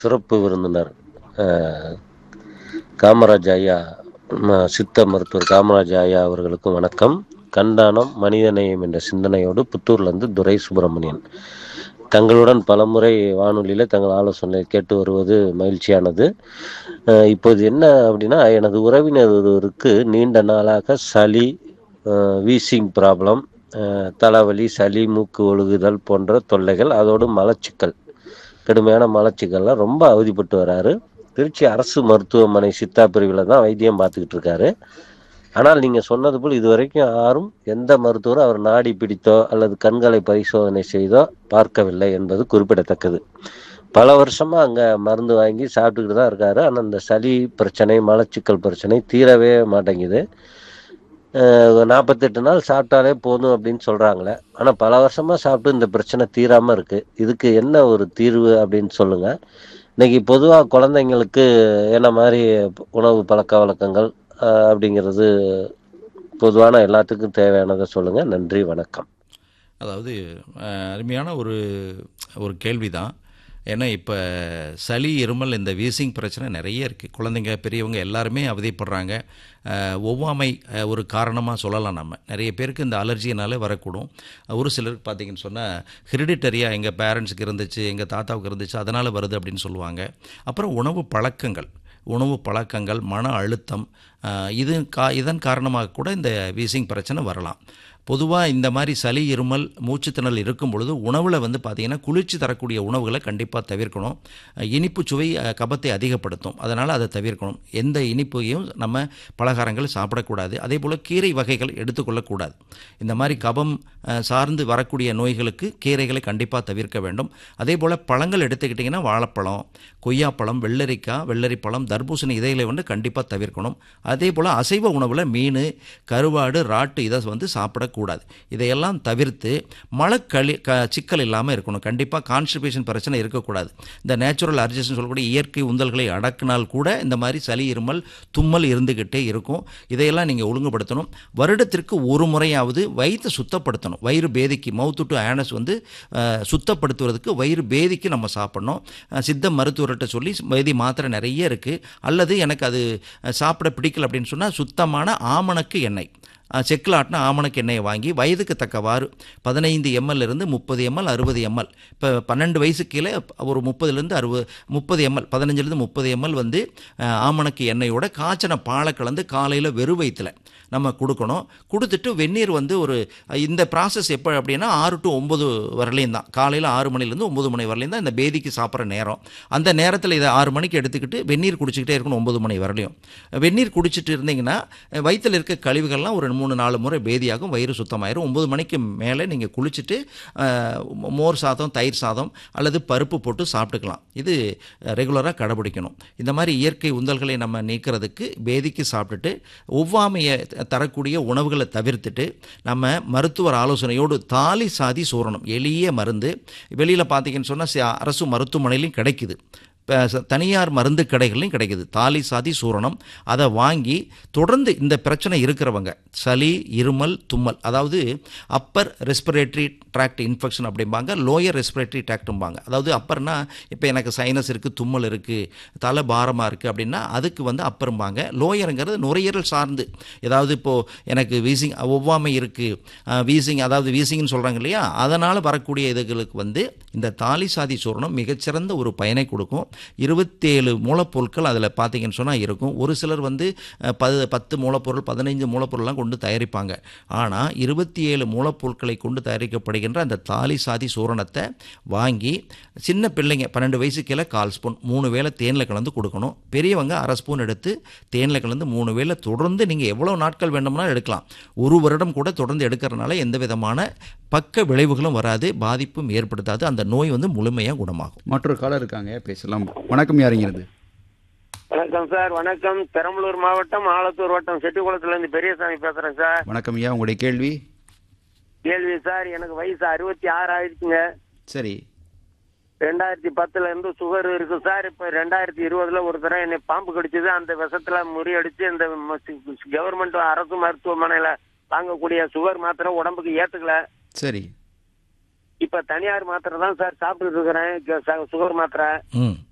சிறப்பு விருந்தினர் அஹ், காமராஜ் ஐயா ம- சித்த மருத்துவர் காமராஜ் ஐயா அவர்களுக்கும் வணக்கம் கண்டானம் மனிதநேயம் என்ற சிந்தனையோடு புத்தூர்லேருந்து துரை சுப்பிரமணியன் தங்களுடன் பலமுறை வானொலியில் தங்கள் ஆலோசனை கேட்டு வருவது மகிழ்ச்சியானது அஹ், இப்போது என்ன அப்படின்னா எனது உறவினர் ஒருவருக்கு நீண்ட நாளாக சளி அஹ், வீசிங் ப்ராப்ளம் அஹ், தலைவலி சளி மூக்கு ஒழுகுதல் போன்ற தொல்லைகள் அதோடு மலச்சிக்கல் கடுமையான மலச்சிக்கல்லாம் ரொம்ப அவதிப்பட்டு வராரு திருச்சி அரசு மருத்துவமனை சித்தா பிரிவில் தான் வைத்தியம் பார்த்துக்கிட்டு இருக்காரு ஆனால் நீங்கள் சொன்னது போல் இதுவரைக்கும் யாரும் எந்த மருத்துவரும் அவர் நாடி பிடித்தோ அல்லது கண்களை பரிசோதனை செய்தோ பார்க்கவில்லை என்பது குறிப்பிடத்தக்கது பல வருஷமா அங்கே மருந்து வாங்கி சாப்பிட்டுக்கிட்டு தான் இருக்காரு ஆனால் இந்த சளி பிரச்சனை மலச்சிக்கல் பிரச்சனை தீரவே மாட்டேங்குது நாற்பத்தெட்டு நாள் சாப்பிட்டாலே போதும் அப்படின்னு சொல்கிறாங்களே ஆனால் பல வருஷமாக சாப்பிட்டு இந்த பிரச்சனை தீராமல் இருக்குது இதுக்கு என்ன ஒரு தீர்வு அப்படின்னு சொல்லுங்கள் இன்னைக்கு பொதுவாக குழந்தைங்களுக்கு என்ன மாதிரி உணவு பழக்க வழக்கங்கள் அஹ், அப்படிங்கிறது பொதுவான எல்லாத்துக்கும் தேவையானதை சொல்லுங்கள் நன்றி வணக்கம் அதாவது அஹ், அருமையான ஒரு ஒரு கேள்வி தான் ஏன்னா இப்போ சளி இருமல் இந்த வீசிங் பிரச்சனை நிறைய இருக்குது குழந்தைங்க பெரியவங்க எல்லாருமே அவதிப்படுறாங்க அஹ், ஒவ்வாமை அஹ், ஒரு காரணமாக சொல்லலாம் நம்ம நிறைய பேருக்கு இந்த அலர்ஜினாலே வரக்கூடும் ஒரு சிலருக்கு பார்த்தீங்கன்னு சொன்னால் ஹெரிடிட்டரியாக எங்கள் பேரண்ட்ஸுக்கு இருந்துச்சு எங்கள் தாத்தாவுக்கு இருந்துச்சு அதனால் வருது அப்படின்னு சொல்லுவாங்க அப்புறம் உணவு பழக்கங்கள் உணவு பழக்கங்கள் மன அழுத்தம் அஹ், இது கா இதன் காரணமாக கூட இந்த வீசிங் பிரச்சனை வரலாம் பொதுவாக இந்த மாதிரி சளி இருமல் மூச்சுத்திணறல் இருக்கும் பொழுது உணவில் வந்து பார்த்திங்கன்னா குளிர்ச்சி தரக்கூடிய உணவுகளை கண்டிப்பாக தவிர்க்கணும் அஹ், இனிப்பு சுவை அஹ், கபத்தை அதிகப்படுத்தும் அதனால் அதை தவிர்க்கணும் எந்த இனிப்பையும் நம்ம பலகாரங்கள் சாப்பிடக்கூடாது அதே போல் கீரை வகைகள் எடுத்துக்கொள்ளக்கூடாது இந்த மாதிரி கபம் அஹ், சார்ந்து வரக்கூடிய நோய்களுக்கு கீரைகளை கண்டிப்பாக தவிர்க்க வேண்டும் அதே போல் பழங்கள் எடுத்துக்கிட்டிங்கன்னா வாழைப்பழம் கொய்யாப்பழம் வெள்ளரிக்காய் வெள்ளரிப்பழம் தர்பூசணி இதைகளை வந்து கண்டிப்பாக தவிர்க்கணும் அதே போல் அசைவ உணவில் மீன் கருவாடு ராட்டு இதை வந்து சாப்பிடக்கூடாது இதையெல்லாம் தவிர்த்து மலக்களி க சிக்கல் இல்லாமல் இருக்கணும் கண்டிப்பாக கான்ஸ்டிபேஷன் பிரச்சனை இருக்கக்கூடாது இந்த நேச்சுரல் அர்ஜஸ்ட்னு சொல்லக்கூடிய இயற்கை உந்தல்களை அடக்கினால் கூட இந்த மாதிரி சளி இருமல் தும்மல் இருந்துக்கிட்டே இருக்கும் இதையெல்லாம் நீங்கள் ஒழுங்குபடுத்தணும் வருடத்திற்கு ஒரு முறையாவது வயிற்றை சுத்தப்படுத்தணும் வயிறு பேதிக்கு மவுத்து டு ஆனஸ் வந்து அஹ், சுத்தப்படுத்துவதற்கு வயிறு பேதிக்கு நம்ம சாப்பிடணும் அஹ், சித்த மருத்துவர்கிட்ட சொல்லி வேதி மாத்திரை நிறைய இருக்குது அல்லது எனக்கு அது அஹ், சாப்பிட பிடிக்கல அப்படின்னு சொன்னால் சுத்தமான ஆமணக்கு எண்ணெய் அஹ், செக்கில் ஆட்டின ஆமணக்கு எண்ணெயை வாங்கி வயதுக்கு தக்கவாறு பதினைந்து எம்எல் இருந்து முப்பது எம்எல் அறுபது எம்எல் இப்போ பன்னெண்டு வயசு கீழே ஒரு முப்பதுலேருந்து அறுபது முப்பது எம்எல் பதினஞ்சுலேருந்து முப்பது எம்எல் வந்து அஹ், ஆமணக்கு எண்ணெயோட காய்ச்சன பாலை கலந்து காலையில் வெறும் வயிற்றில் நம்ம கொடுக்கணும் கொடுத்துட்டு வெந்நீர் வந்து ஒரு இந்த ப்ராசஸ் எப்போ அப்படின்னா ஆறு டு ஒம்பது வரலையும் தான் காலையில் ஆறு மணிலேருந்து ஒம்பது மணி வரலையும் தான் இந்த பேதிக்கு சாப்பிட்ற நேரம் அந்த நேரத்தில் இதை ஆறு மணிக்கு எடுத்துக்கிட்டு வெந்நீர் குடிச்சிக்கிட்டே இருக்கணும் ஒம்பது மணி வரலையும் வெந்நீர் குடிச்சிட்டு இருந்தீங்கன்னா வயிற்றில் இருக்க கழிவுகள்லாம் ஒரு மூணு நாலு முறை பேதியாகும் வயிறு சுத்தமாயிரும் ஒம்பது மணிக்கு மேலே நீங்கள் குளிச்சுட்டு அஹ், மோர் சாதம் தயிர் சாதம் அல்லது பருப்பு போட்டு சாப்பிட்டுக்கலாம் இது ரெகுலராக கடைபிடிக்கணும் இந்த மாதிரி இயற்கை உந்தல்களை நம்ம நீக்கிறதுக்கு பேதிக்கு சாப்பிட்டுட்டு ஒவ்வாமையை தரக்கூடிய உணவுகளை தவிர்த்துட்டு நம்ம மருத்துவர் ஆலோசனையோடு தாலி சாதி சூரணம் எளிய மருந்து வெளியில் பார்த்தீங்கன்னு சொன்னால் அரசு மருத்துவமனையிலையும் கிடைக்குது இப்போ ச- தனியார் மருந்து கடைகள்லையும் கிடைக்குது தாலி சாதி சூரணம் அதை வாங்கி தொடர்ந்து இந்த பிரச்சனை இருக்கிறவங்க சளி இருமல் தும்மல் அதாவது அப்பர் ரெஸ்பிரேட்டரி ட்ராக்ட் இன்ஃபெக்ஷன் அப்படிம்பாங்க லோயர் ரெஸ்பிரேட்டரி ட்ராக்ட்டும்பாங்க அதாவது அப்பர்னா இப்போ எனக்கு சைனஸ் இருக்குது தும்மல் இருக்குது தலை பாரமாக இருக்குது அப்படின்னா அதுக்கு வந்து அப்பரும்பாங்க லோயருங்கிறது நுரையீரல் சார்ந்து ஏதாவது இப்போது எனக்கு வீசிங் ஒவ்வாமை இருக்குது வீசிங் அதாவது வீசிங்னு சொல்கிறாங்க இல்லையா அதனால் வரக்கூடிய இதுகளுக்கு வந்து இந்த தாலி சாதி சூரணம் மிகச்சிறந்த ஒரு பயனை கொடுக்கும் இருபத்தேழு மூலப்பொருட்கள் அதில் பார்த்தீங்கன்னு சொன்னால் இருக்கும் ஒரு சிலர் வந்து அஹ், பது பத்து மூலப்பொருள் பதினைஞ்சு மூலப்பொருள்லாம் கொண்டு தயாரிப்பாங்க ஆனால் இருபத்தி ஏழு மூலப்பொருட்களை கொண்டு தயாரிக்கப்படுகின்ற அந்த தாலி சாதி சூரணத்தை வாங்கி சின்ன பிள்ளைங்க பன்னெண்டு வயசு கீழே கால் ஸ்பூன் மூணு வேளை தேனில் கலந்து கொடுக்கணும் பெரியவங்க அரை ஸ்பூன் எடுத்து தேனில் கலந்து மூணு வேளை தொடர்ந்து நீங்கள் எவ்வளோ நாட்கள் வேண்டும்னா எடுக்கலாம் ஒரு வருடம் கூட தொடர்ந்து எடுக்கிறதுனால எந்த விதமான பக்க விளைவுகளும் வராது பாதிப்பும் ஏற்படுத்தாது அந்த நோய் வந்து முழுமையாக குணமாகும் மற்றொரு காலர் இருக்காங்க பேசலாம் வணக்கம் யாருங்கிறது வணக்கம் சார் வணக்கம் பெரம்பலூர் மாவட்டம் ஆலத்தூர் வட்டம் செட்டிக்குளத்துல இருந்து பெரியசாமி பேசுறேன் சார் வணக்கம் ஐயா உங்களுடைய கேள்வி கேள்வி சார் எனக்கு வயசு அறுபத்தி ஆறு ஆயிடுச்சுங்க சரி ரெண்டாயிரத்தி பத்துல இருந்து சுகர் இருக்கு சார் இப்ப ரெண்டாயிரத்தி இருபதுல ஒரு தடவை என்னை பாம்பு கடிச்சது அந்த விஷத்துல முறியடிச்சு இந்த கவர்மெண்ட் அரசு மருத்துவமனையில வாங்கக்கூடிய சுகர் மாத்திரை உடம்புக்கு ஏத்துக்கல சரி இப்ப தனியார் மாத்திரை தான் சார் சாப்பிட்டுட்டு இருக்கிறேன் சுகர் மாத்திரை ம்